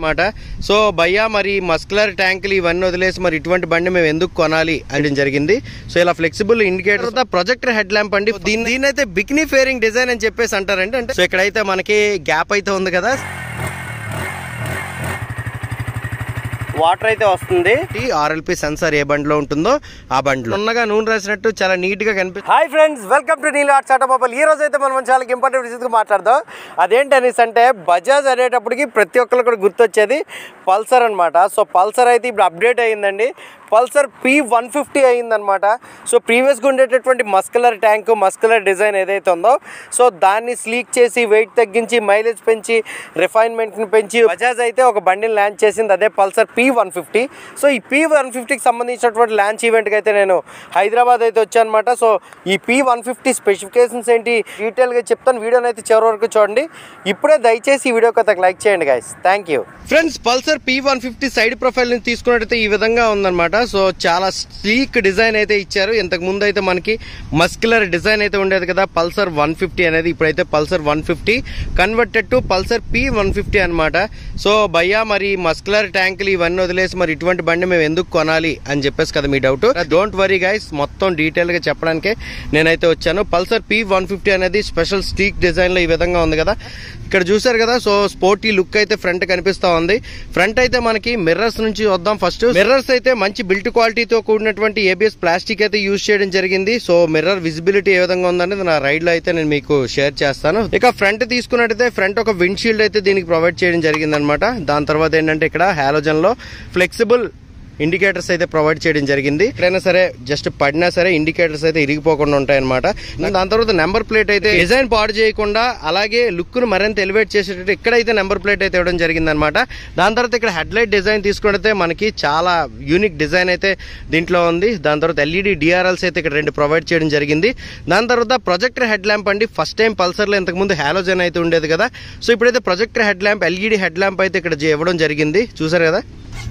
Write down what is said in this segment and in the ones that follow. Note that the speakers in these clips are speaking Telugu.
అనమాట సో భయ్యా మరి మస్కులర్ ట్యాంకులు ఇవన్నీ వదిలేసి మరి ఇటువంటి బండి మేము ఎందుకు కొనాలి అని జరిగింది సో ఇలా flexible indicator projector head lamp అండి దీని దీని అయితే బిక్నీ ఫేరింగ్ డిజైన్ అని చెప్పేసి అంటారండి అంటే సో ఇక్కడైతే మనకి గ్యాప్ అయితే ఉంది కదా వాటర్ అయితే వస్తుంది ఆర్ఎల్పి సెన్సార్ ఏ బండిలో ఉంటుందో ఆ బండిలో ఉన్నగా నూనె రాసినట్టు చాలా నీట్ గా కనిపిస్తుంది hi friends welcome to Neel arts automobile ఈ రోజు అయితే మనం చాలా ఇంపార్టెంట్ విషయం మాట్లాడదాం అదేంటి అనేసి అంటే బజాజ్ అనేటప్పటికి ప్రతి ఒక్కరు కూడా గుర్తొచ్చేది పల్సర్ అన్నమాట సో పల్సర్ అయితే ఇప్పుడు అప్డేట్ అయ్యిందండి పల్సర్ పి వన్ ఫిఫ్టీ అయిందనమాట సో ప్రీవియస్గా ఉండేటటువంటి మస్కులర్ ట్యాంక్ మస్కులర్ డిజైన్ ఏదైతే ఉందో సో దాన్ని స్లీక్ చేసి వెయిట్ తగ్గించి మైలేజ్ పెంచి రిఫైన్మెంట్ని పెంచి బజాజ్ అయితే ఒక బండిని లాంచ్ చేసింది అదే Pulsar P one fifty so ఈ పి వన్ ఫిఫ్టీకి సంబంధించినటువంటి లాంచ్ ఈవెంట్కి అయితే నేను హైదరాబాద్ అయితే వచ్చానమాట సో ఈ పి వన్ ఫిఫ్టీ స్పెసిఫికేషన్స్ ఏంటి డీటెయిల్గా చెప్తాను వీడియోని అయితే చివరి వరకు చూడండి ఇప్పుడే దయచేసి ఈ వీడియోకి అయితే లైక్ చేయండి guys thank you friends Pulsar P one fifty side profile ని తీసుకున్నట్టయితే ఈ విధంగా ఉందన్నమాట సో చాలా స్లీక్ డిజైన్ అయితే ఇచ్చారు ఇంతకు ముందు అయితే మనకి మస్కులర్ డిజైన్ అయితే ఉండేది కదా పల్సర్ వన్ ఫిఫ్టీ అనేది ఇప్పుడైతే Pulsar one fifty converted to Pulsar P one fifty అనమాట సో భయ్యా మరి మస్కులర్ ట్యాంకులు ఇవన్నీ వదిలేసి మరి ఇటువంటి బండి మేము ఎందుకు కొనాలి అని చెప్పేసి కదా మీ డౌట్ డోంట్ వరీ గైస్ మొత్తం డీటెయిల్ గా చెప్పడానికే నేనైతే వచ్చాను పల్సర్ పి వన్ ఫిఫ్టీ అనేది స్పెషల్ స్టీక్ డిజైన్ లో ఈ విధంగా ఉంది కదా ఇక్కడ చూసారు కదా సో స్పోర్టీ లుక్ అయితే ఫ్రంట్ కనిపిస్తా ఉంది ఫ్రంట్ అయితే మనకి మిర్రర్స్ నుంచి వద్దాం ఫస్ట్ మిర్రర్స్ అయితే మంచి బిల్ట్ క్వాలిటీతో కూడినటువంటి ఏబిఎస్ ప్లాస్టిక్ అయితే యూజ్ చేయడం జరిగింది సో మిర్రర్ విజిబిలిటీ ఏ విధంగా ఉందనేది నా రైడ్ లో అయితే నేను మీకు షేర్ చేస్తాను ఇక ఫ్రంట్ తీసుకున్నట్టయితే ఫ్రంట్ ఒక విండ్ షీల్డ్ అయితే దీనికి ప్రొవైడ్ చేయడం జరిగింది అనమాట దాని తర్వాత ఏంటంటే ఇక్కడ హాలోజన్ లో ఫ్లెక్సిబుల్ ఇండికేటర్స్ అయితే ప్రొవైడ్ చేయడం జరిగింది ఎక్కడైనా సరే జస్ట్ పడినా సరే ఇండికేటర్స్ అయితే ఇరిగిపోకుండా ఉంటాయన్నమాట దాని తర్వాత నెంబర్ ప్లేట్ అయితే డిజైన్ పాడు చేయకుండా అలాగే లుక్ ను మరింత ఎలివేట్ చేసేటట్టు ఇక్కడైతే నెంబర్ ప్లేట్ అయితే ఇవ్వడం జరిగింది అనమాట దాని తర్వాత ఇక్కడ హెడ్ లైట్ డిజైన్ తీసుకుంటే మనకి చాలా యూనిక్ డిజైన్ అయితే దీంట్లో ఉంది దాని తర్వాత ఎల్ఈడి డిఆర్ఎల్స్ అయితే ఇక్కడ రెండు ప్రొవైడ్ చేయడం జరిగింది దాని తర్వాత ప్రొజెక్టర్ హెడ్ ల్యాంప్ అండి ఫస్ట్ టైం పల్సర్ లో ఇంతకు ముందు హాలోజన్ అయితే ఉండేది కదా సో ఇప్పుడైతే projector head lamp LED head lamp అయితే ఇక్కడ ఇవ్వడం జరిగింది చూసారు కదా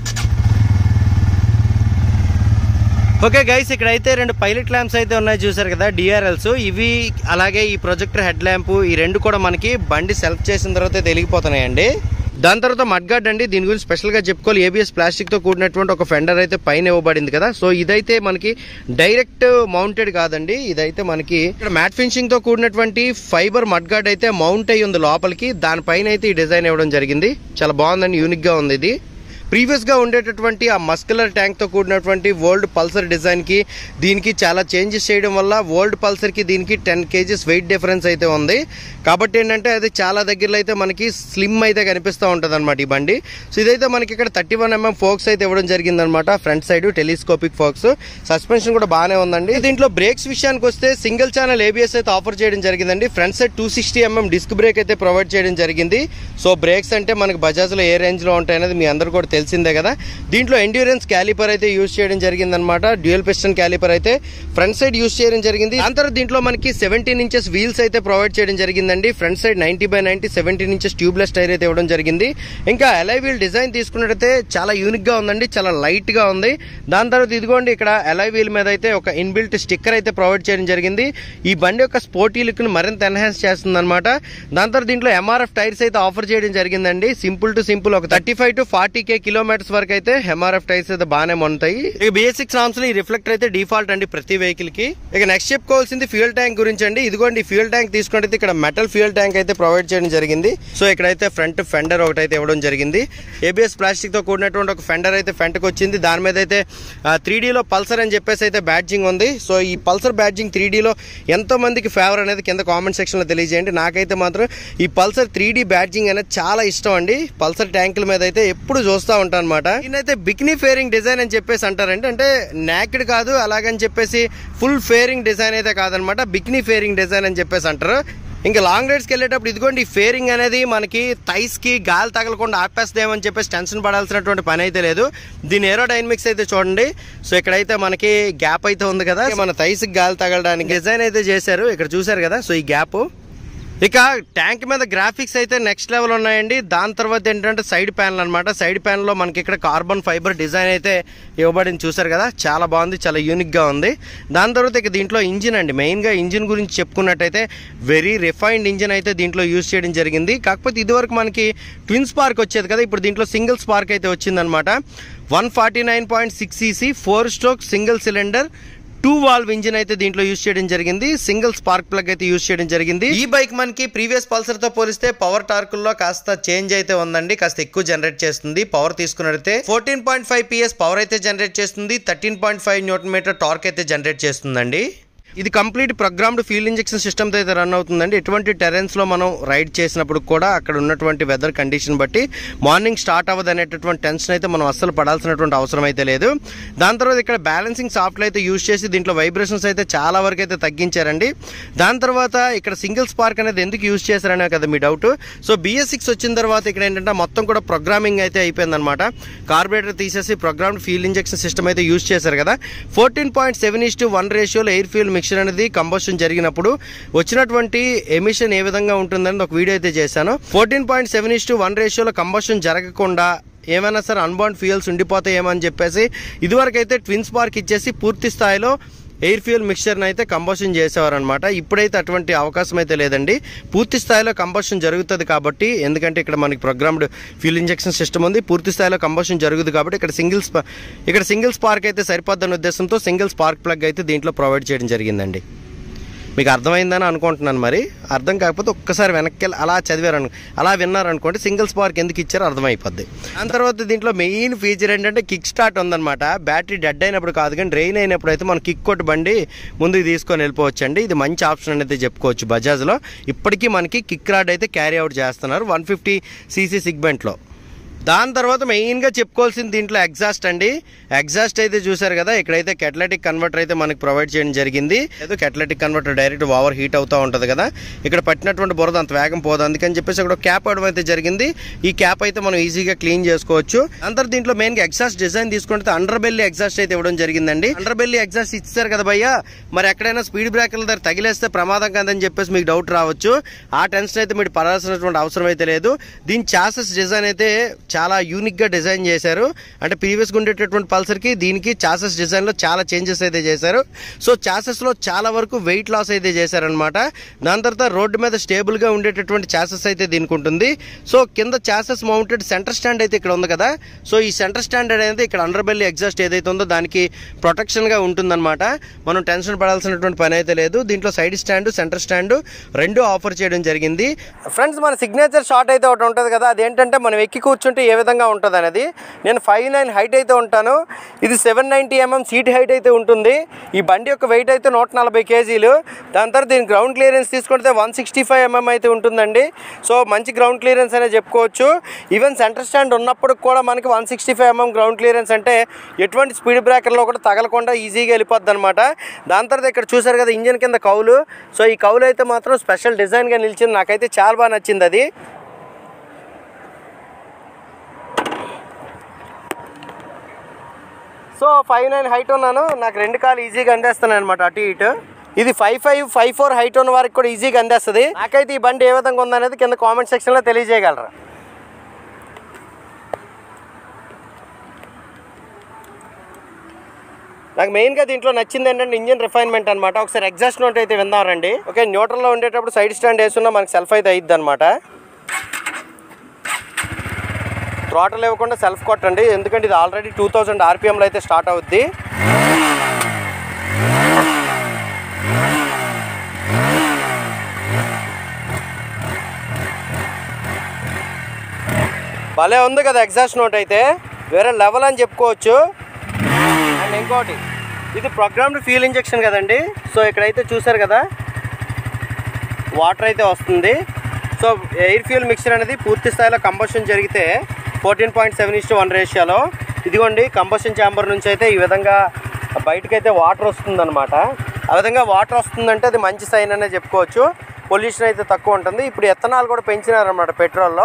ఓకే గైస్ ఇక్కడ అయితే రెండు పైలట్ ల్యాంప్స్ అయితే ఉన్నాయి చూసారు కదా డిఆర్ఎల్స్ ఇవి అలాగే ఈ ప్రొజెక్టర్ హెడ్ ల్యాంప్ ఈ రెండు కూడా మనకి బండి సెల్ఫ్ చేసిన తర్వాత అయితే వెలిగిపోతున్నాయండి దాని తర్వాత మడ్గార్డ్ అండి దీని గురించి స్పెషల్ గా చెప్పుకోవాలి ఏబిఎస్ ప్లాస్టిక్ తో కూడినటువంటి ఒక ఫెండర్ అయితే పైన ఇవ్వబడింది కదా సో ఇదైతే మనకి డైరెక్ట్ మౌంటెడ్ కాదండి ఇదైతే మనకి ఇక్కడ మ్యాట్ ఫినిషింగ్ తో కూడినటువంటి ఫైబర్ మడ్గార్డ్ అయితే మౌంట్ అయ్యి ఉంది లోపలికి దానిపైన అయితే ఈ డిజైన్ ఇవ్వడం జరిగింది చాలా బాగుందండి యూనిక్ గా ఉంది ఇది ప్రీవియస్ గా ఉండేటటువంటి ఆ మస్కులర్ ట్యాంక్ తో కూడినటువంటి వరల్డ్ పల్సర్ డిజైన్ కి దీనికి చాలా చేంజెస్ చేయడం వల్ల వరల్డ్ పల్సర్ కి దీనికి టెన్ కేజీస్ వెయిట్ డిఫరెన్స్ అయితే ఉంది కాబట్టి ఏంటంటే అది చాలా దగ్గరలో అయితే మనకి స్లిమ్ అయితే కనిపిస్తూ ఉంటుంది అనమాట ఈ బండి సో ఇదైతే మనకి ఇక్కడ థర్టీ వన్ ఎంఎం ఫోక్స్ అయితే ఇవ్వడం జరిగింది అనమాట front side telescopic forks suspension కూడా బాగానే ఉందండి దీంట్లో బ్రేక్స్ విషయానికి వస్తే సింగిల్ ఛానల్ ఏబిఎస్ అయితే ఆఫర్ చేయడం జరిగిందండి front side two sixty MM disc brake అయితే ప్రొవైడ్ చేయడం జరిగింది సో బ్రేక్స్ అంటే మనకి బజాజ్ లో ఏ రేంజ్ లో ఉంటాయనేది మీ అందరు కూడా తెలిసిందే కదా దీంట్లో ఎండ్యూరెన్స్ క్యాలిపర్ అయితే యూజ్ చేయడం జరిగింది అనమాట డ్యూయల్ పిస్టన్ క్యాలిపర్ అయితే ఫ్రంట్ సైడ్ యూజ్ చేయడం జరిగింది దాని తర్వాత దీంట్లో మనకి సెవెంటీన్ ఇంచెస్ వీల్స్ అయితే ప్రొవైడ్ చేయడం జరిగిందండి front side ninety by ninety seventeen inches tubeless tyre అయితే ఇవ్వడం జరిగింది ఇంకా అలై వీల్ డిజైన్ తీసుకున్నట్టయితే చాలా యూనిక్ గా ఉందండి చాలా లైట్ గా ఉంది దాని తర్వాత ఇదిగోండి ఇక్కడ అలై వీల్ మీద అయితే ఒక ఇన్బిల్ట్ స్టిక్కర్ అయితే ప్రొవైడ్ చేయడం జరిగింది ఈ బండి యొక్క స్పోర్టీ లుక్ ని మరింత ఎన్హాన్స్ చేస్తుంది అనమాట దాని తర్వాత దీంట్లో ఎంఆర్ఎఫ్ టైర్స్ అయితే ఆఫర్ చేయడం జరిగిందండి సింపుల్ టు సింపుల్ ఒక thirty five to forty K kilometres వరకు అయితే ఎంఆర్ఎఫ్ టైర్స్ అయితే బాగానే ఉంటాయి ఇక బేసిక్ నామ్స్ లో ఈ రిఫ్లెక్టర్ అయితే డిఫాల్ట్ అండి ప్రతి వెహికల్ కి ఇక నెక్స్ట్ చెప్పుకోవాల్సింది ఫ్యూయల్ ట్యాంక్ గురించి అండి ఇదిగోండి ఫ్యూయల్ ట్యాంక్ తీసుకుంటే ఇక్కడ మెటల్ ఫ్యూయల్ ట్యాంక్ అయితే ప్రొవైడ్ చేయడం జరిగింది సో ఇక్కడైతే ఫ్రంట్ ఫెండర్ ఒకటి అయితే ఇవ్వడం జరిగింది ఏబిఎస్ ప్లాస్టిక్ తో కూడినటువంటి ఒక ఫెండర్ అయితే ఫ్రంట్ కి వచ్చింది దాని మీద అయితే త్రీ లో పల్సర్ అని చెప్పేసి అయితే బ్యాడ్జింగ్ ఉంది సో ఈ పల్సర్ బ్యాడ్జింగ్ త్రీ లో ఎంతో మందికి ఫేవర్ అనేది కింద కామెంట్ సెక్షన్ లో తెలియజేయండి నాకైతే మాత్రం ఈ పల్సర్ త్రీ బ్యాడ్జింగ్ అనేది చాలా ఇష్టం అండి పల్సర్ ట్యాంకుల మీద అయితే ఎప్పుడు చూస్తూ ఉంటాను అనమాట దీనైతే బిక్నీ ఫేరింగ్ డిజైన్ అని చెప్పేసి అంటారండి అంటే నాకెడ్ కాదు అలాగని చెప్పేసి ఫుల్ ఫేరింగ్ డిజైన్ అయితే కాదనమాట బిక్నీ ఫేరింగ్ డిజైన్ అని చెప్పేసి అంటారు ఇంకా లాంగ్ రైడ్స్కి వెళ్ళేటప్పుడు ఇదిగోండి ఈ ఫేరింగ్ అనేది మనకి థైస్ కి గాలి తగలకుండా ఆపేస్తామని చెప్పేసి టెన్షన్ పడాల్సినటువంటి పని అయితే లేదు దీని ఏరో డైనమిక్స్ అయితే చూడండి సో ఇక్కడైతే మనకి గ్యాప్ అయితే ఉంది కదా మన థైస్ కి గాలి తగలడానికి డిజైన్ అయితే చేశారు ఇక్కడ చూసారు కదా సో ఈ గ్యాప్ ఇక ట్యాంక్ మీద గ్రాఫిక్స్ అయితే నెక్స్ట్ లెవెల్ ఉన్నాయండి దాని తర్వాత ఏంటంటే సైడ్ ప్యానల్ అనమాట సైడ్ ప్యానల్ లో మనకి ఇక్కడ కార్బన్ ఫైబర్ డిజైన్ అయితే ఇవ్వబడింది చూసారు కదా చాలా బాగుంది చాలా యూనిక్ గా ఉంది దాని తర్వాత ఇక దీంట్లో ఇంజిన్ అండి మెయిన్ గా ఇంజిన్ గురించి చెప్పుకున్నట్టయితే వెరీ రిఫైన్డ్ ఇంజిన్ అయితే దీంట్లో యూజ్ చేయడం జరిగింది కాకపోతే ఇదివరకు మనకి ట్విన్ స్పార్క్ వచ్చేది కదా ఇప్పుడు దీంట్లో సింగిల్ స్పార్క్ అయితే వచ్చిందనమాట one forty nine point six CC four stroke single cylinder two valve engine అయితే దీంట్లో యూజ్ చేయడం జరిగింది సింగిల్ స్పార్క్ ప్లగ్ అయితే యూజ్ చేయడం జరిగింది ఈ బైక్ మనకి ప్రీవియస్ పల్సర్ తో పోలిస్తే పవర్ టార్కుల్లో కాస్త చేంజ్ అయితే ఉందండి కాస్త ఎక్కువ జనరేట్ చేస్తుంది పవర్ తీసుకున్నట్లయితే fourteen point five PS power అయితే జనరేట్ చేస్తుంది thirteen point five newton metre torque అయితే జనరేట్ చేస్తుందండి ఇది complete programmed fuel injection system అయితే రన్ అవుతుందండి ఎటువంటి టెరెన్స్ లో మనం రైడ్ చేసినప్పుడు కూడా అక్కడ ఉన్నటువంటి వెదర్ కండిషన్ బట్టి మార్నింగ్ స్టార్ట్ అవ్వదు అనేటటువంటి టెన్షన్ అయితే మనం అస్సలు పడాల్సినటువంటి అవసరం అయితే లేదు దాని తర్వాత ఇక్కడ బ్యాలెన్సింగ్ సాఫ్ట్వేర్ అయితే యూజ్ చేసి దీంట్లో వైబ్రేషన్స్ అయితే చాలా వరకు అయితే తగ్గించారండి దాని తర్వాత ఇక్కడ సింగిల్ స్పార్క్ అనేది ఎందుకు యూజ్ చేశారనే కదా మీ డౌట్ సో బిఎస్ సిక్స్ వచ్చిన తర్వాత ఇక్కడ ఏంటంటే మొత్తం కూడా ప్రోగ్రామింగ్ అయితే అయిపోయిందనమాట కార్బొరేటర్ తీసేసి ప్రోగ్రామ్డ్ ఫ్యూల్ ఇంజెక్షన్ సిస్టమ్ అయితే యూజ్ చేశారు కదా fourteen point seven is to one రేషియోలో ఎయిర్ ఫ్యూల్ మిక్చర్ అనేది కంబషన్ జరిగినప్పుడు వచ్చినటువంటి ఎమిషన్ ఏ విధంగా ఉంటుందని ఒక వీడియో అయితే చేశాను fourteen point seven is to one రేషియోలో కంబషన్ జరగకుండా ఏమైనా సరే అన్బాండ్ ఫ్యూయల్స్ ఉండిపోతాయేమో అని చెప్పేసి ఇదివరకు అయితే ట్విన్ స్పార్క్ ఇచ్చేసి పూర్తి స్థాయిలో ఎయిర్ ఫ్యూయల్ మిక్చర్ని అయితే కంబషన్ చేసేవారనమాట ఇప్పుడైతే అటువంటి అవకాశం అయితే లేదండి పూర్తి స్థాయిలో కంబషన్ జరుగుతుంది కాబట్టి ఎందుకంటే ఇక్కడ మనకి ప్రోగ్రామ్డ్ ఫ్యూల్ ఇంజెక్షన్ సిస్టమ్ ఉంది పూర్తి స్థాయిలో కంబషన్ జరుగుతుంది కాబట్టి ఇక్కడ సింగిల్ స్పా- ఇక్కడ సింగిల్ స్పార్క్ అయితే సరిపోద్దన్న ఉద్దేశంతో సింగిల్ స్పార్క్ ప్లగ్ అయితే దీంట్లో ప్రొవైడ్ చేయడం జరిగిందండి మీకు అర్థమైందని అనుకుంటున్నాను మరి అర్థం కాకపోతే ఒక్కసారి వెనక్కి వెళ్ళి అలా చదివారు అను అలా విన్నారు అనుకోండి సింగిల్ స్పార్క్ ఎందుకు ఇచ్చారో అర్థమైపోద్ది దాని తర్వాత దీంట్లో మెయిన్ ఫీచర్ ఏంటంటే కిక్ స్టార్ట్ ఉందన్నమాట బ్యాటరీ డెడ్ అయినప్పుడు కాదు కానీ డ్రైన్ అయినప్పుడు అయితే మనం కిక్ కొట్టి బండి ముందుకు తీసుకొని వెళ్ళిపోవచ్చండి ఇది మంచి ఆప్షన్ అనేది చెప్పుకోవచ్చు బజాజ్లో ఇప్పటికీ మనకి కిక్ రాడ్ అయితే క్యారీ అవుట్ చేస్తున్నారు వన్ ఫిఫ్టీ సీసీ సిగ్మెంట్లో దాని తర్వాత మెయిన్గా చెప్పుకోవాల్సింది దీంట్లో ఎగ్జాస్ట్ అండి ఎగ్జాస్ట్ అయితే చూసారు కదా ఇక్కడైతే కెటలెటిక్ కన్వర్టర్ అయితే మనకి ప్రొవైడ్ చేయడం జరిగింది ఏదో catalytic converter direct over heat అవుతూ ఉంటుంది కదా ఇక్కడ పట్టినటువంటి బురద అంత వేగం పోదు అందుకని చెప్పేసి అక్కడ క్యాప్ అవడం అయితే జరిగింది ఈ క్యాప్ అయితే మనం ఈజీగా క్లీన్ చేసుకోవచ్చు అందరు దీంట్లో మెయిన్గా ఎగ్జాస్ట్ డిజైన్ తీసుకుంటే అండర్ బెల్లి ఎగ్జాస్ట్ అయితే ఇవ్వడం జరిగిందండి అండర్ బెల్లి ఎగ్జాస్ట్ ఇచ్చారు కదా భయ్య మరి ఎక్కడైనా స్పీడ్ బ్రేకర్ల దగ్గర తగిలేస్తే ప్రమాదం కాదని చెప్పేసి మీకు డౌట్ రావచ్చు ఆ టెన్షన్ అయితే మీరు పడాల్సినటువంటి అవసరం అయితే లేదు దీని చాసెస్ డిజైన్ అయితే చాలా యూనిక్ గా డిజైన్ చేశారు అంటే ప్రీవియస్ గా ఉండేటటువంటి పల్సర్ కి దీనికి చాసెస్ డిజైన్ లో చాలా చేంజెస్ అయితే చేశారు సో చాసెస్ లో చాలా వరకు వెయిట్ లాస్ అయితే చేశారనమాట దాని తర్వాత రోడ్డు మీద స్టేబుల్ గా ఉండేటటువంటి చాసెస్ అయితే దీనికి ఉంటుంది సో కింద చాసెస్ మౌంటెడ్ సెంటర్ స్టాండ్ అయితే ఇక్కడ ఉంది కదా సో ఈ సెంటర్ స్టాండ్ అనేది ఇక్కడ అండర్ బెల్లి ఎగ్జాస్ట్ ఏదైతే ఉందో దానికి ప్రొటెక్షన్ గా ఉంటుందన్నమాట మనం టెన్షన్ పడాల్సినటువంటి పని అయితే లేదు దీంట్లో సైడ్ స్టాండ్ సెంటర్ స్టాండ్ రెండు ఆఫర్ చేయడం జరిగింది ఫ్రెండ్స్ మన సిగ్నేచర్ షాట్ అయితే ఒకటి ఉంటుంది కదా అదేంటంటే మనం ఎక్కి కూర్చుంటే ఏ విధంగా ఉంటుంది అనేది నేను ఫైవ్ నైన్ హైట్ అయితే ఉంటాను ఇది seven ninety mm seat height అయితే ఉంటుంది ఈ బండి యొక్క వెయిట్ అయితే నూట నలభై కేజీలు దాని తర్వాత దీని గ్రౌండ్ క్లియరెన్స్ తీసుకుంటే వన్ సిక్స్టీ ఫైవ్ ఎంఎం అయితే ఉంటుందండి సో మంచి గ్రౌండ్ క్లియరెన్స్ అనే చెప్పుకోవచ్చు ఈవెన్ సెంటర్ స్టాండ్ ఉన్నప్పుడు కూడా మనకి one sixty five mm ground clearance అంటే ఎటువంటి స్పీడ్ బ్రేకర్లో కూడా తగలకుండా ఈజీగా వెళ్ళిపోద్ది అనమాట దాని తర్వాత ఇక్కడ చూసారు కదా ఇంజన్ కింద కౌలు సో ఈ కౌలు అయితే మాత్రం స్పెషల్ డిజైన్గా నిలిచింది నాకైతే చాలా బాగా నచ్చింది అది సో ఫైవ్ నైన్ హైట్ ఉన్నాను నాకు రెండు కాలు ఈజీగా అందేస్తున్నాను అనమాట అటు ఇటు ఇది five five five four height ఉన్న వారికి కూడా ఈజీగా అందేస్తుంది నాకైతే ఈ బండి ఏ విధంగా ఉందనేది కింద కామెంట్ సెక్షన్లో తెలియజేయగలరా నాకు మెయిన్గా దీంట్లో నచ్చింది ఏంటంటే ఇంజిన్ రిఫైన్మెంట్ అనమాట ఒకసారి ఎగ్జాస్ట్ నోట్ అయితే విందాం రండి ఓకే న్యూట్రల్లో ఉండేటప్పుడు సైడ్ స్టాండ్ వేసుకున్నా మనకి సెల్ఫ్ అయితే అయ్యిద్ది అనమాట థ్రాటల్ ఇవ్వకుండా సెల్ఫ్ కొట్టండి ఎందుకంటే ఇది ఆల్రెడీ టూ థౌజండ్ ఆర్పిఎంలో అయితే స్టార్ట్ అవుద్ది భలే ఉంది కదా ఎగ్జాస్ట్ నోట్ అయితే వేరే లెవెల్ అని చెప్పుకోవచ్చు అండ్ ఇంకోటి ఇది ప్రోగ్రామ్డ్ ఫ్యూల్ ఇంజెక్షన్ కదండి సో ఇక్కడైతే చూసారు కదా వాటర్ అయితే వస్తుంది సో ఎయిర్ ఫ్యూల్ మిక్చర్ అనేది పూర్తి స్థాయిలో కంబషన్ జరిగితే fourteen point seven is one రేషియోలో ఇదిగోండి కంబషన్ ఛాంబర్ నుంచి అయితే ఈ విధంగా బయటకైతే వాటర్ వస్తుందన్నమాట ఆ విధంగా వాటర్ వస్తుందంటే అది మంచి సైన్ అనే చెప్పుకోవచ్చు పొల్యూషన్ అయితే తక్కువ ఉంటుంది ఇప్పుడు ఎత్తనాలు కూడా పెంచినారనమాట పెట్రోల్లో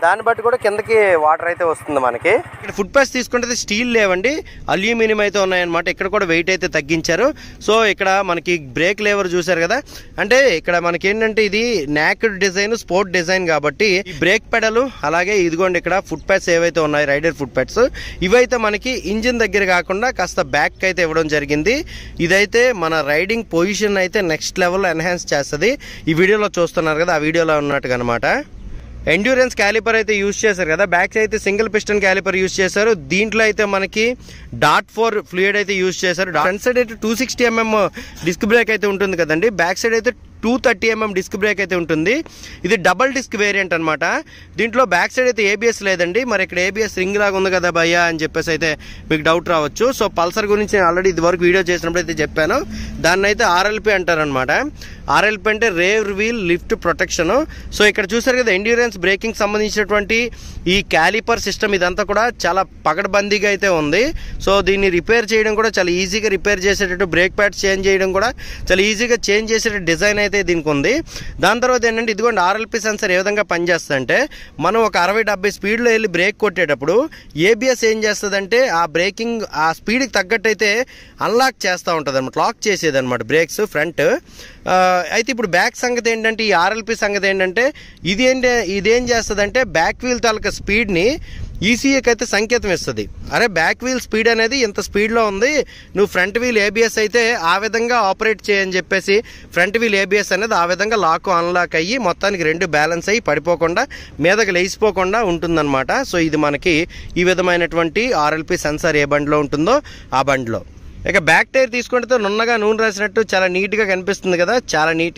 దాన్ని బట్టి కూడా కిందకి వాటర్ అయితే వస్తుంది మనకి ఇక్కడ ఫుట్ ప్యాస్ తీసుకుంటే స్టీల్ లేవండి అల్యూమినియం అయితే ఉన్నాయన్నమాట ఇక్కడ కూడా వెయిట్ అయితే తగ్గించారు సో ఇక్కడ మనకి బ్రేక్ లేవర్ చూసారు కదా అంటే ఇక్కడ మనకి ఏంటంటే ఇది నాకెడ్ డిజైన్ స్పోర్ట్ డిజైన్ కాబట్టి ఈ బ్రేక్ పెడలు అలాగే ఇదిగోండి ఇక్కడ ఫుట్ ప్యాడ్స్ ఏవైతే ఉన్నాయి రైడర్ ఫుట్ ప్యాడ్స్ ఇవైతే మనకి ఇంజిన్ దగ్గర కాకుండా కాస్త బ్యాక్ అయితే ఇవ్వడం జరిగింది ఇదైతే మన రైడింగ్ పొజిషన్ అయితే నెక్స్ట్ లెవెల్ ఎన్హాన్స్ చేస్తుంది ఈ వీడియోలో చూస్తున్నారు కదా ఆ వీడియోలో ఉన్నట్టుగా అనమాట ఎండ్యూరెన్స్ క్యాలిపర్ అయితే యూజ్ చేశారు కదా బ్యాక్ అయితే సింగిల్ పిస్టన్ క్యాలిపర్ యూజ్ చేశారు దీంట్లో అయితే మనకి డాట్ ఫోర్ ఫ్లూయిడ్ అయితే యూజ్ చేశారు ఫ్రంట్ సైడ్ అయితే two sixty MM disc brake అయితే ఉంటుంది కదండి బ్యాక్ సైడ్ అయితే two thirty mm disc brake అయితే ఉంటుంది ఇది డబల్ డిస్క్ వేరియంట్ అనమాట దీంట్లో బ్యాక్ సైడ్ అయితే ఏబిఎస్ లేదండి మరి ఇక్కడ ఏబిఎస్ రింగ్ లాగా ఉంది కదా భయ్యా అని చెప్పేసి అయితే మీకు డౌట్ రావచ్చు సో పల్సర్ గురించి నేను ఆల్రెడీ ఇది వరకు వీడియో చేసినప్పుడు అయితే చెప్పాను దాన్ని అయితే ఆర్ఎల్పి అంటారనమాట ఆర్ఎల్పి అంటే rear wheel lift protection so ఇక్కడ చూసారు కదా ఎండ్యూరెన్స్ బ్రేకింగ్ సంబంధించినటువంటి ఈ క్యాలిపర్ సిస్టమ్ ఇదంతా కూడా చాలా పగడబందీగా అయితే ఉంది సో దీన్ని రిపేర్ చేయడం కూడా చాలా ఈజీగా రిపేర్ చేసేటట్టు బ్రేక్ ప్యాడ్స్ చేంజ్ చేయడం కూడా చాలా ఈజీగా చేంజ్ చేసే డిజైన్ అయితే దీనికి ఉంది దాని తర్వాత ఏంటంటే ఇదిగోండి ఆర్ఎల్పి సెన్సర్ ఏ విధంగా పనిచేస్తుందంటే మనం ఒక అరవై డెబ్బై స్పీడ్లో వెళ్ళి బ్రేక్ కొట్టేటప్పుడు ఏబిఎస్ ఏం చేస్తుందంటే ఆ బ్రేకింగ్ ఆ స్పీడ్కి తగ్గట్టు అయితే అన్లాక్ చేస్తూ ఉంటుంది అనమాట లాక్ చేసేది అనమాట బ్రేక్స్ ఫ్రంట్ అయితే ఇప్పుడు బ్యాక్ సంగతి ఏంటంటే ఈ ఆర్ఎల్పి సంగతి ఏంటంటే ఇది ఏంటి ఇదేం చేస్తుందంటే బ్యాక్ వీల్ తాలూకా స్పీడ్ని ఈసీఏకి అయితే సంకేతం ఇస్తుంది అరే బ్యాక్ వీల్ స్పీడ్ అనేది ఇంత స్పీడ్లో ఉంది నువ్వు ఫ్రంట్ వీల్ ఏబిఎస్ అయితే ఆ విధంగా ఆపరేట్ చేయని చెప్పేసి ఫ్రంట్ వీల్ ఏబిఎస్ అనేది ఆ విధంగా లాక్ అన్లాక్ అయ్యి మొత్తానికి రెండు బ్యాలెన్స్ అయ్యి పడిపోకుండా మీదకి లేచిపోకుండా ఉంటుందన్నమాట సో ఇది మనకి ఈ విధమైనటువంటి ఆర్ఎల్పి సెన్సార్ ఏ బండిలో ఉంటుందో ఆ బండిలో ఇక బ్యాక్ టైర్ తీసుకుంటే నున్నగా నూనె రాసినట్టు చాలా నీట్గా కనిపిస్తుంది కదా చాలా నీట్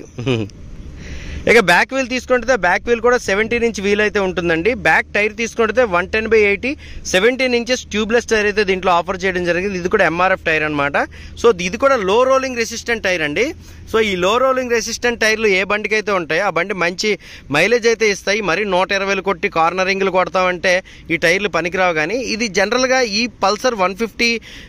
ఇక బ్యాక్ వీల్ తీసుకుంటే బ్యాక్ వీల్ కూడా సెవెంటీన్ ఇంచ్ వీల్ అయితే ఉంటుందండి బ్యాక్ టైర్ తీసుకుంటే one ten by eighty seventeen inches tubeless tyre అయితే దీంట్లో ఆఫర్ చేయడం జరిగింది ఇది కూడా ఎంఆర్ఎఫ్ టైర్ అనమాట సో ఇది కూడా లో రోలింగ్ రెసిస్టెంట్ టైర్ అండి సో ఈ లో రోలింగ్ రెసిస్టెంట్ టైర్లు ఏ బండికి అయితే ఉంటాయో ఆ బండి మంచి మైలేజ్ అయితే ఇస్తాయి మరి నూట ఇరవైలు కొట్టి కార్నరింగ్లు కొడతామంటే ఈ టైర్లు పనికిరావు కానీ ఇది జనరల్గా ఈ పల్సర్ వన్ ఫిఫ్టీ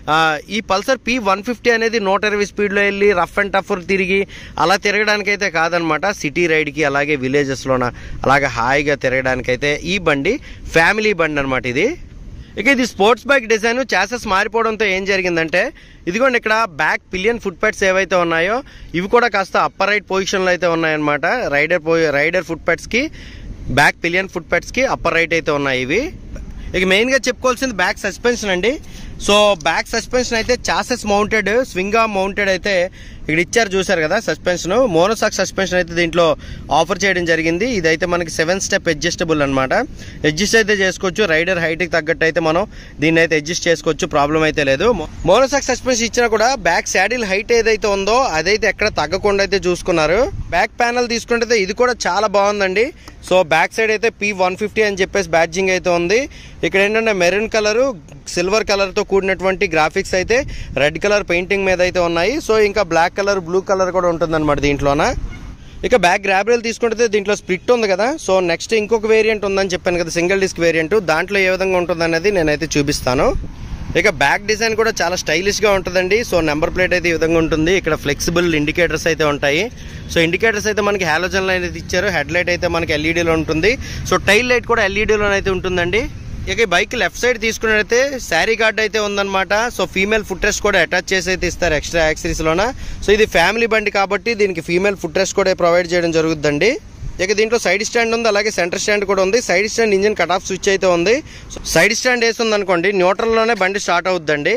ఈ పల్సర్ పి వన్ ఫిఫ్టీ అనేది నూట ఇరవై స్పీడ్లో వెళ్ళి రఫ్ అండ్ టఫ్ తిరిగి అలా తిరగడానికి అయితే కాదనమాట సిటీ రైడ్కి అలాగే విలేజెస్లోన అలాగే హాయిగా తిరగడానికైతే ఈ బండి ఫ్యామిలీ బండి అనమాట ఇది ఇక ఇది స్పోర్ట్స్ బైక్ డిజైన్ చాసెస్ మారిపోవడంతో ఏం జరిగిందంటే ఇదిగోండి ఇక్కడ బ్యాక్ పిలియన్ ఫుట్ ప్యాడ్స్ ఏవైతే ఉన్నాయో ఇవి కూడా కాస్త అప్పర్ రైట్ పొజిషన్లో అయితే ఉన్నాయన్నమాట రైడర్ రైడర్ ఫుట్ ప్యాడ్స్కి బ్యాక్ పిలియన్ ఫుట్ ప్యాడ్స్కి అప్పర్ రైట్ అయితే ఉన్నాయి ఇవి ఇక మెయిన్గా చెప్పుకోవాల్సింది బ్యాక్ సస్పెన్షన్ అండి సో బ్యాక్ సస్పెన్షన్ అయితే chassis mounted swing arm mounted అయితే ఇక్కడ ఇచ్చారు చూసారు కదా సస్పెన్షన్ మోనోసాక్ సస్పెన్షన్ అయితే దీంట్లో ఆఫర్ చేయడం జరిగింది ఇదైతే మనకి సెవెన్ స్టెప్ అడ్జస్టబుల్ అనమాట అడ్జస్ట్ అయితే చేసుకోవచ్చు రైడర్ హైట్కి తగ్గట్టు అయితే మనం దీన్ని అయితే అడ్జస్ట్ చేసుకోవచ్చు ప్రాబ్లం అయితే లేదు మోనోసాక్ సస్పెన్షన్ ఇచ్చినా కూడా బ్యాక్ శాడిల్ హైట్ ఏదైతే ఉందో అదైతే ఎక్కడ తగ్గకుండా అయితే చూసుకున్నారు బ్యాక్ ప్యానల్ తీసుకుంటే ఇది కూడా చాలా బాగుందండి సో బ్యాక్ సైడ్ అయితే పి వన్ ఫిఫ్టీ అని చెప్పేసి బ్యాడ్జింగ్ అయితే ఉంది ఇక్కడ ఏంటంటే మెరూన్ కలరు సిల్వర్ కలర్తో కూడినటువంటి గ్రాఫిక్స్ అయితే రెడ్ కలర్ పెయింటింగ్ మీద అయితే ఉన్నాయి సో ఇంకా బ్లాక్ కలర్ బ్లూ కలర్ కూడా ఉంటుందన్నమాట దీంట్లోన ఇక బ్యాక్ గ్రాబ్రేల్ తీసుకుంటే దీంట్లో స్ప్లిట్ ఉంది కదా సో నెక్స్ట్ ఇంకొక వేరియంట్ ఉందని చెప్పాను కదా సింగిల్ డిస్క్ వేరియంట్ దాంట్లో ఏ విధంగా ఉంటుందనేది నేనైతే చూపిస్తాను ఇక బ్యాక్ డిజైన్ కూడా చాలా స్టైలిష్గా ఉంటుందండి సో నెంబర్ ప్లేట్ అయితే ఈ విధంగా ఉంటుంది ఇక్కడ ఫ్లెక్సిబుల్ ఇండికేటర్స్ అయితే ఉంటాయి సో ఇండికేటర్స్ అయితే మనకి హాలోజన్ లైన్ అయితే ఇచ్చారు హెడ్ లైట్ అయితే మనకి ఎల్ఈడీలో ఉంటుంది సో టైల్ లైట్ కూడా ఎల్ఈడీలో అయితే ఉంటుందండి ఇక ఈ బైక్ లెఫ్ట్ సైడ్ తీసుకున్నట్టయితే శారీ గార్డ్ అయితే ఉందన్నమాట సో ఫీమేల్ ఫుట్ రెస్ట్ కూడా అటాచ్ చేసి అయితే ఇస్తారు ఎక్స్ట్రా యాక్సరీస్ లోన సో ఇది ఫ్యామిలీ బండి కాబట్టి దీనికి ఫీమేల్ ఫుట్ రెస్ట్ కూడా ప్రొవైడ్ చేయడం జరుగుతుందండి ఇక దీంట్లో సైడ్ స్టాండ్ ఉంది అలాగే సెంటర్ స్టాండ్ కూడా ఉంది side stand engine cut off switch అయితే ఉంది సో సైడ్ స్టాండ్ వేసి ఉంది అనుకోండి న్యూట్రల్లోనే బండి స్టార్ట్ అవుద్దండి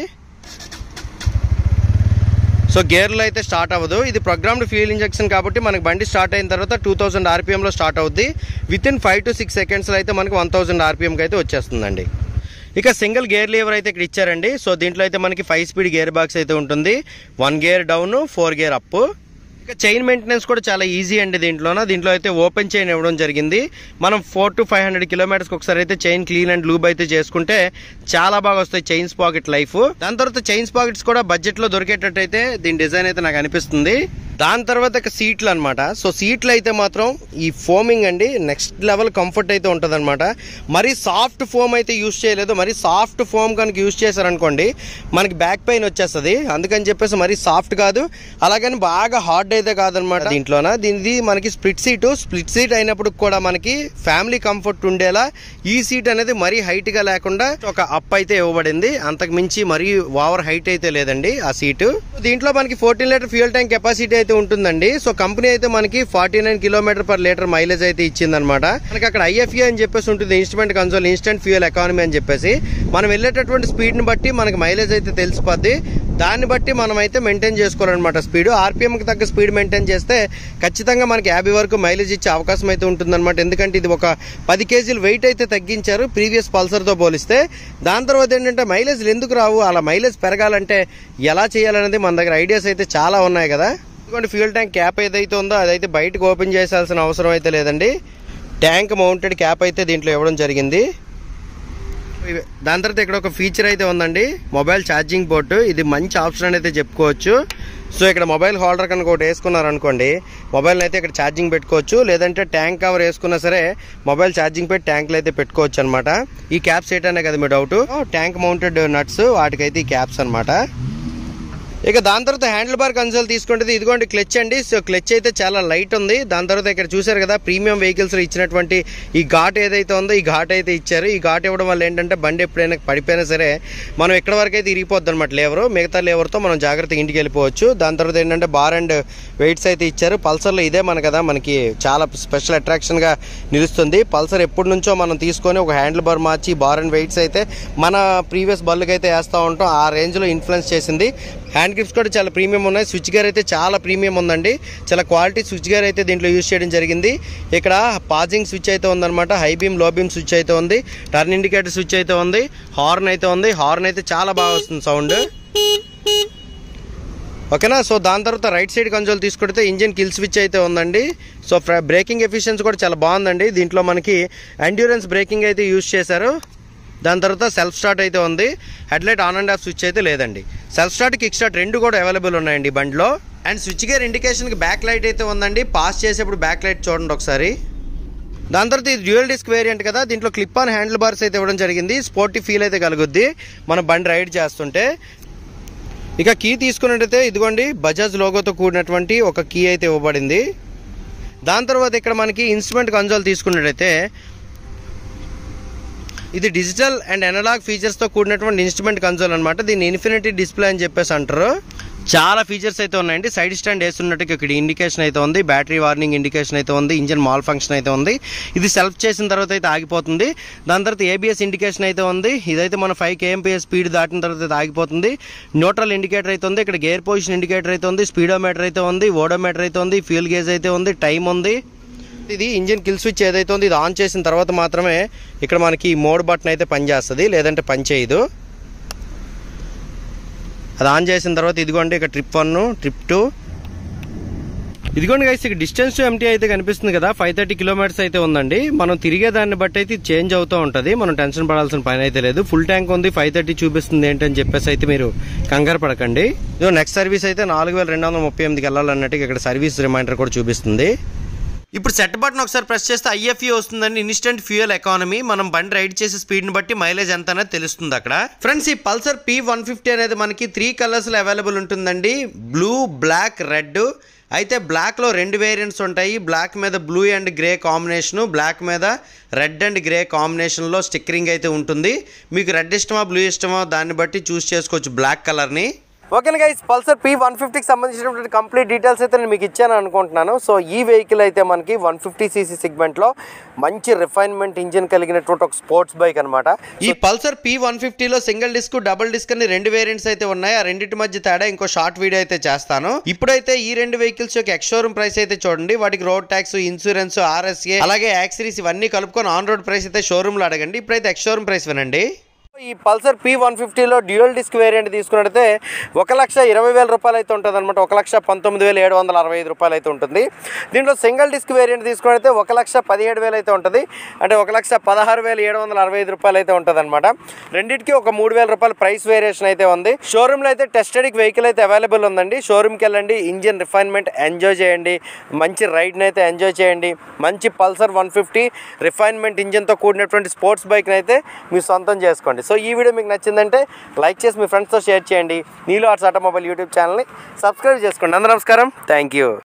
సో గేర్లో అయితే స్టార్ట్ అవ్వదు ఇది ప్రోగ్రామ్డ్ ఫ్యూల్ ఇంజెక్షన్ కాబట్టి మనకి బండి స్టార్ట్ అయిన తర్వాత టూ థౌసండ్ ఆర్పిఎంలో స్టార్ట్ అవుద్ది within five to six సెకండ్స్లో అయితే మనకి వన్ థౌసండ్ ఆర్పిఎంకి అయితే వచ్చేస్తుందండి ఇక సింగిల్ గేర్ లీవర్ అయితే ఇక్కడ ఇచ్చారండి సో దీంట్లో అయితే మనకి ఫైవ్ స్పీడ్ గేర్ బాక్స్ అయితే ఉంటుంది one gear down four gear up ఇక చైన్ మెయింటెనెన్స్ కూడా చాలా ఈజీ అండి దీంట్లోన దీంట్లో అయితే ఓపెన్ చైన్ ఇవ్వడం జరిగింది మనం ఫోర్ టు ఫైవ్ హండ్రెడ్ కిలోమీటర్స్కి ఒకసారి అయితే చైన్ క్లీన్ అండ్ లూబ్ అయితే చేసుకుంటే చాలా బాగా వస్తాయి చైన్స్ పాకెట్ లైఫ్ దాని తర్వాత చైన్స్ పాకెట్స్ కూడా బడ్జెట్లో దొరికేటట్టు అయితే దీని డిజైన్ అయితే నాకు అనిపిస్తుంది దాని తర్వాత ఇక సీట్లు అనమాట సో సీట్లు అయితే మాత్రం ఈ ఫోమింగ్ అండి నెక్స్ట్ లెవెల్ కంఫర్ట్ అయితే ఉంటుంది అనమాట మరీ సాఫ్ట్ ఫోమ్ అయితే యూస్ చేయలేదు మరి సాఫ్ట్ ఫోమ్ కనుక యూస్ చేశారనుకోండి మనకి బ్యాక్ పెయిన్ వచ్చేస్తుంది అందుకని చెప్పేసి మరీ సాఫ్ట్ కాదు అలాగని బాగా హార్డ్ అయితే కాదనమాట దీంట్లోన దీనిది మనకి స్ప్లిట్ సీటు స్ప్లిట్ సీట్ అయినప్పుడు కూడా మనకి ఫ్యామిలీ కంఫర్ట్ ఉండేలా ఈ సీట్ అనేది మరీ హైట్ గా లేకుండా ఒక అప్ అయితే ఇవ్వబడింది అంతకు మించి మరీ ఓవర్ హైట్ అయితే లేదండి ఆ సీటు దీంట్లో మనకి fourteen litre fuel tank capacity అయితే ఉంటుందండి సో కంపెనీ అయితే మనకి forty nine kilometre per litre mileage అయితే ఇచ్చిందనమాట మనకి అక్కడ ఐఎఫ్ఏ అని చెప్పేసి ఉంటుంది instrument console instant fuel economy అని చెప్పేసి మనం వెళ్ళేటటువంటి స్పీడ్ ని బట్టి మనకి మైలేజ్ అయితే తెలిసిపోద్ది దాన్ని బట్టి మనం అయితే మెయింటైన్ చేసుకోవాలన్నమాట స్పీడ్ ఆర్పిఎం కి తగ్గ స్పీడ్ మెయింటైన్ చేస్తే ఖచ్చితంగా మనకి యాభై వరకు మైలేజ్ ఇచ్చే అవకాశం అయితే ఉంటుందన్నమాట ఎందుకంటే ఇది ఒక పది కేజీలు వెయిట్ అయితే తగ్గించారు ప్రీవియస్ పల్సర్ తో పోలిస్తే దాని తర్వాత ఏంటంటే మైలేజ్ ఎందుకు రావు అలా మైలేజ్ పెరగాలంటే ఎలా చేయాలనేది మన దగ్గర ఐడియాస్ అయితే చాలా ఉన్నాయి కదా ఎందుకంటే ఫ్యూయల్ ట్యాంక్ క్యాప్ ఏదైతే ఉందో అదైతే బయటకు ఓపెన్ చేసాల్సిన అవసరం అయితే లేదండి ట్యాంక్ మౌంటెడ్ క్యాప్ అయితే దీంట్లో ఇవ్వడం జరిగింది ఇవి- దాని తర్వాత ఇక్కడ ఒక ఫీచర్ అయితే ఉందండి మొబైల్ ఛార్జింగ్ పోర్ట్ ఇది మంచి ఆప్షన్ అని అయితే చెప్పుకోవచ్చు సో ఇక్కడ మొబైల్ హోల్డర్ కనుక ఒకటి వేసుకున్నారనుకోండి మొబైల్ అయితే ఇక్కడ ఛార్జింగ్ పెట్టుకోవచ్చు లేదంటే ట్యాంక్ కవర్ వేసుకున్నా సరే మొబైల్ ఛార్జింగ్ పెట్టి ట్యాంక్లో అయితే పెట్టుకోవచ్చు అనమాట ఈ క్యాప్స్ ఏంటనే కదా మీ డౌట్ ట్యాంక్ మౌంటెడ్ నట్స్ వాటికైతే ఈ క్యాప్స్ అన్నమాట ఇక దాని తర్వాత హ్యాండిల్ బార్ కన్సోల్ తీసుకుంటే ఇదిగోండి క్లచ్ అండి సో క్లచ్ అయితే చాలా లైట్ ఉంది దాని తర్వాత ఇక్కడ చూసారు కదా ప్రీమియం వెహికల్స్ లో ఇచ్చినటువంటి ఈ ఘాట్ ఏదైతే ఉందో ఈ ఘాట్ అయితే ఇచ్చారు ఈ ఘాట్ ఇవ్వడం వల్ల ఏంటంటే బండి ఎప్పుడైనా పడిపోయినా సరే మనం ఎక్కడ వరకు అయితే ఇరిగిపోద్ది అనమాట లేవరు మిగతా లేవర్తో మనం జాగ్రత్తగా ఇంటికి వెళ్ళిపోవచ్చు దాని తర్వాత ఏంటంటే బార్ అండ్ వెయిట్స్ అయితే ఇచ్చారు పల్సర్లో ఇదే మన కదా మనకి చాలా స్పెషల్ అట్రాక్షన్ గా నిలుస్తుంది పల్సర్ ఎప్పటి నుంచో మనం తీసుకొని ఒక హ్యాండిల్ బార్ మార్చి బార్ అండ్ వెయిట్స్ అయితే మన ప్రీవియస్ బల్లుకి అయితే వేస్తూ ఉంటాం ఆ రేంజ్ లో ఇన్ఫ్లుయెన్స్ చేసింది హ్యాండ్ గ్రిప్స్ కూడా చాలా ప్రీమియం ఉన్నాయి స్విచ్ గేర్ అయితే చాలా ప్రీమియం ఉందండి చాలా క్వాలిటీ స్విచ్ గేర్ అయితే దీంట్లో యూజ్ చేయడం జరిగింది ఇక్కడ పాజింగ్ స్విచ్ అయితే ఉందన్నమాట high beam low beam switch అయితే ఉంది టర్న్ ఇండికేటర్ స్విచ్ అయితే ఉంది హార్న్ అయితే ఉంది హార్న్ అయితే చాలా బాగా వస్తుంది సౌండ్ ఓకేనా సో దాని తర్వాత రైట్ సైడ్ కన్సోల్ తీసుకుంటే ఇంజిన్ కిల్ స్విచ్ అయితే ఉందండి సో బ్రేకింగ్ ఎఫిషియన్సీ కూడా చాలా బాగుందండి దీంట్లో మనకి ఎండ్యూరెన్స్ బ్రేకింగ్ అయితే యూజ్ చేశారు దాని తర్వాత సెల్ఫ్ స్టార్ట్ అయితే ఉంది headlight on and off switch అయితే లేదండి సెల్ఫ్ స్టార్ట్ కిక్ స్టార్ట్ రెండు కూడా అవైలబుల్ ఉన్నాయండి ఈ బండిలో అండ్ స్విచ్ గేర్ ఇండికేషన్కి బ్యాక్ లైట్ అయితే ఉందండి పాస్ చేసేప్పుడు బ్యాక్ లైట్ చూడండి ఒకసారి దాని తర్వాత ఇది డ్యూయల్ డిస్క్ వేరియంట్ కదా దీంట్లో క్లిప్ ఆన్ హ్యాండిల్ బార్స్ అయితే ఇవ్వడం జరిగింది స్పోర్టీ ఫీల్ అయితే కలుగుద్ది మనం బండి రైడ్ చేస్తుంటే ఇక కీ తీసుకున్నట్టయితే ఇదిగోండి బజాజ్ లోగోతో కూడినటువంటి ఒక కీ అయితే ఇవ్వబడింది దాని తర్వాత ఇక్కడ మనకి ఇన్స్ట్రుమెంట్ కన్సోల్ తీసుకున్నట్టయితే ఇది డిజిటల్ అండ్ అనలాగ్ ఫీచర్స్తో కూడినటువంటి ఇన్స్ట్రుమెంట్ కన్సోల్ అనమాట దీన్ని ఇన్ఫినిటీ డిస్ప్లే అని చెప్పేసి అంటారు చాలా ఫీచర్స్ అయితే ఉన్నాయండి సైడ్ స్టాండ్ వేస్తున్నట్టు ఇక్కడ ఇండికేషన్ అయితే ఉంది బ్యాటరీ వార్నింగ్ ఇండికేషన్ అయితే ఉంది ఇంజిన్ మాల్ ఫంక్షన్ అయితే ఉంది ఇది సెల్ఫ్ చేసిన తర్వాత అయితే ఆగిపోతుంది దాని తర్వాత ఏబిఎస్ ఇండికేషన్ అయితే ఉంది ఇదైతే మన ఫైవ్ కేఎంపీఎస్ స్పీడ్ దాటిన తర్వాత అయితే ఆగిపోతుంది న్యూట్రల్ ఇండికేటర్ అయితే ఉంది ఇక్కడ గేర్ పొజిషన్ ఇండికేటర్ అయితే ఉంది స్పీడోమీటర్ అయితే ఉంది ఓడోమీటర్ అయితే ఉంది ఫ్యూల్ గేజ్ అయితే ఉంది టైం ఉంది ఇది ఇంజిన్ కిల్ స్విచ్ ఏదైతే ఉందో ఇది ఆన్ చేసిన తర్వాత మాత్రమే ఇక్కడ మనకి ఈ మోడ్ బటన్ అయితే పనిచేస్తుంది లేదంటే పనిచేయదు అది ఆన్ చేసిన తర్వాత ఇదిగోండి ఇక్కడ ట్రిప్ వన్ ట్రిప్ టూ ఇదిగోండి గైస్ ఇక డిస్టెన్స్ టు ఎంటీ అయితే కనిపిస్తుంది కదా ఫైవ్ థర్టీ కిలోమీటర్స్ అయితే ఉందండి మనం తిరిగే దాన్ని బట్టి అయితే చేంజ్ అవుతూ ఉంటుంది మనం టెన్షన్ పడాల్సిన పని అయితే లేదు ఫుల్ ట్యాంక్ ఉంది ఫైవ్ థర్టీ చూపిస్తుంది ఏంటని చెప్పేసి అయితే మీరు కంగారు పడకండి ఇదో నెక్స్ట్ సర్వీస్ అయితే నాలుగు వేల రెండు వందల ముప్పై ఎనిమిదికి వెళ్ళాలన్నట్టు ఇక్కడ సర్వీస్ రిమైండర్ కూడా చూపిస్తుంది ఇప్పుడు సెట్ బటన్ ఒకసారి ప్రెస్ చేస్తే ఐఎఫ్ఈ వస్తుందండి ఇన్స్టెంట్ ఫ్యూయల్ ఎకానమీ మనం బండి రైడ్ చేసే స్పీడ్ ని బట్టి మైలేజ్ ఎంత అనేది తెలుస్తుంది అక్కడ ఫ్రెండ్స్ ఈ పల్సర్ పి వన్ ఫిఫ్టీ అనేది మనకి త్రీ కలర్స్ లో అవైలబుల్ ఉంటుందండి బ్లూ బ్లాక్ రెడ్ అయితే బ్లాక్లో రెండు వేరియంట్స్ ఉంటాయి బ్లాక్ మీద blue and grey combination black మీద రెడ్ అండ్ గ్రే కాంబినేషన్లో స్టిక్కరింగ్ అయితే ఉంటుంది మీకు రెడ్ ఇష్టమా బ్లూ ఇష్టమా దాన్ని బట్టి చూస్ చేసుకోవచ్చు బ్లాక్ కలర్ని okay guys Pulsar P one ఫిఫ్టీకి సంబంధించినటువంటి కంప్లీట్ డీటెయిల్స్ అయితే నేను మీకు ఇచ్చాను అనుకుంటున్నాను సో ఈ వెహికల్ అయితే మనకి వన్ ఫిఫ్టీ సీసీ సెగ్మెంట్లో మంచి రిఫైన్మెంట్ ఇంజిన్ కలిగినటువంటి ఒక స్పోర్ట్స్ బైక్ అనమాట ఈ పల్సర్ పి వన్ ఫిఫ్టీలో సింగిల్ డిస్క్ డబుల్ డిస్క్ అని రెండు వేరియంట్స్ అయితే ఉన్నాయి ఆ రెండింటి మధ్య తేడా ఇంకో షార్ట్ వీడియో అయితే చేస్తాను ఇప్పుడైతే ఈ రెండు వెహికల్స్ యొక్క ఎక్స్ షోరూమ్ ప్రైస్ అయితే చూడండి వాటికి రోడ్ ట్యాక్స్ ఇన్సూరెన్స్ ఆర్ఎస్ఏ అలాగే యాక్సరీస్ ఇవన్నీ కలుపుకొని ఆన్ రోడ్ ప్రైస్ అయితే షోరూమ్ లో అడగండి ఇప్పుడైతే ఎక్స్ షోరూమ్ ప్రైస్ వినండి ఈ పల్సర్ పి వన్ ఫిఫ్టీలో డ్యూయల్ డిస్క్ వేరియంట్ తీసుకున్నట్టయితే ఒక లక్ష ఇరవై వేల రూపాయలు అయితే ఉంటుంది అనమాట ఒక లక్ష పంతొమ్మిది వేల ఏడు వందల అరవై ఐదు రూపాయలు అయితే ఉంటుంది దీంట్లో సింగిల్ డిస్క్ వేరియంట్ తీసుకున్నట్టయితే ఒక లక్ష పదిహేడు వేలు అయితే ఉంటుంది అంటే ఒక లక్ష పదహారు వేల ఏడు వందల అరవై ఐదు రూపాయలు అయితే ఉంటుంది అనమాట రెండింటికి ఒక మూడు వేల రూపాయల ప్రైస్ వేరియేషన్ అయితే ఉంది షోరూమ్లో అయితే టెస్టెడిక్ వెహికల్ అయితే అవైలబుల్ ఉందండి షోరూమ్కి వెళ్ళండి ఇంజిన్ రిఫైన్మెంట్ ఎంజాయ్ చేయండి మంచి రైడ్ని అయితే ఎంజాయ్ చేయండి మంచి పల్సర్ వన్ ఫిఫ్టీ రిఫైన్మెంట్ ఇంజిన్తో కూడినటువంటి స్పోర్ట్స్ బైక్ని అయితే మీ సొంతం చేసుకోండి సో ఈ వీడియో మీకు నచ్చిందంటే లైక్ చేసి మీ ఫ్రెండ్స్తో షేర్ చేయండి నీలో ఆర్ట్స్ ఆటోమొబైల్ యూట్యూబ్ ఛానల్ని సబ్స్క్రైబ్ చేసుకోండి అందరూ నమస్కారం థ్యాంక్ యూ